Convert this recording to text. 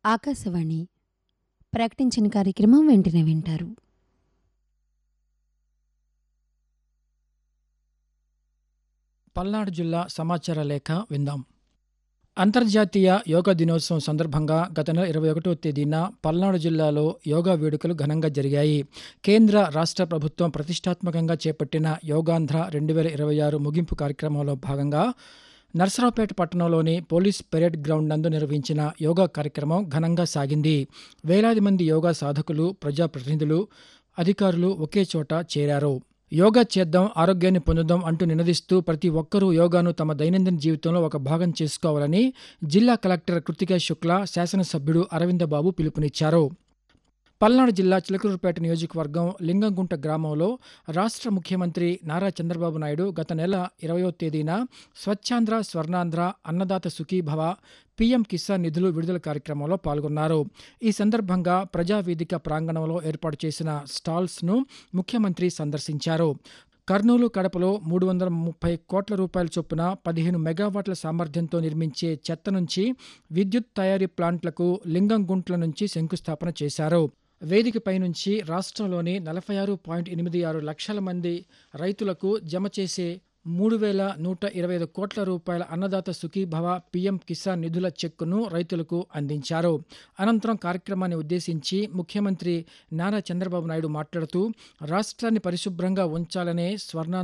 ఆకాశవాణి ప్రకటించిన కార్యక్రమం వెంటనే వింటారు పల్నాడు జిల్లా సమాచార లేఖ విందాం అంతర్జాతీయ యోగా దినోత్సవం సందర్భంగా గత నెల ఇరవై ఒకటో తేదీన పల్నాడు జిల్లాలో యోగా వేడుకలు ఘనంగా జరిగాయి కేంద్ర రాష్ట్ర ప్రభుత్వం ప్రతిష్టాత్మకంగా చేపట్టిన యోగాంధ్ర రెండు వేల ఇరవై ఆరు ముగింపు కార్యక్రమంలో భాగంగా నర్సరావుపేట పట్టణంలోని పోలీస్ పెరేడ్ గ్రౌండ్ నందు నిర్వహించిన యోగా కార్యక్రమం ఘనంగా సాగింది వేలాది మంది యోగా సాధకులు ప్రజాప్రతినిధులు అధికారులు ఒకే చోట చేరారు యోగా చేద్దాం ఆరోగ్యాన్ని పొందుదాం అంటూ నినదిస్తూ ప్రతి ఒక్కరూ యోగాను తమ దైనందిన జీవితంలో ఒక భాగం చేసుకోవాలని జిల్లా కలెక్టర్ కృతికా శుక్లా శాసనసభ్యుడు అరవిందబాబు పిలుపునిచ్చారు పల్నాడు జిల్లా చిలకలూరుపేట నియోజకవర్గం లింగంగుంట గ్రామంలో రాష్ట్ర ముఖ్యమంత్రి నారా చంద్రబాబు నాయుడు గత నెల ఇరవయో తేదీన స్వచ్ఛాంధ్ర స్వర్ణాంధ్ర అన్నదాత సుఖీభవ పీఎం కిసాన్ నిధులు విడుదల కార్యక్రమంలో పాల్గొన్నారు ఈ సందర్భంగా ప్రజావేదిక ప్రాంగణంలో ఏర్పాటు చేసిన స్టాల్స్ను ముఖ్యమంత్రి సందర్శించారు కర్నూలు కడపలో మూడు వందల ముప్పై కోట్ల రూపాయల చొప్పున పదిహేను మెగావాట్ల సామర్థ్యంతో నిర్మించే చెత్త నుంచి విద్యుత్ తయారీ ప్లాంట్లకు లింగంగుంట్ల నుంచి శంకుస్థాపన చేశారు వేదికపై నుంచి రాష్ట్రంలోని నలభై ఆరు పాయింట్ ఎనిమిది ఆరు లక్షల మంది రైతులకు జమ చేసే మూడు వేల నూట ఇరవై ఐదు కోట్ల రూపాయల అన్నదాత సుఖీభవ పీఎం కిసాన్ నిధుల చెక్కును రైతులకు అందించారు అనంతరం కార్యక్రమాన్ని ఉద్దేశించి ముఖ్యమంత్రి నారా చంద్రబాబు నాయుడు మాట్లాడుతూ రాష్ట్రాన్ని పరిశుభ్రంగా ఉంచాలనే స్వర్ణ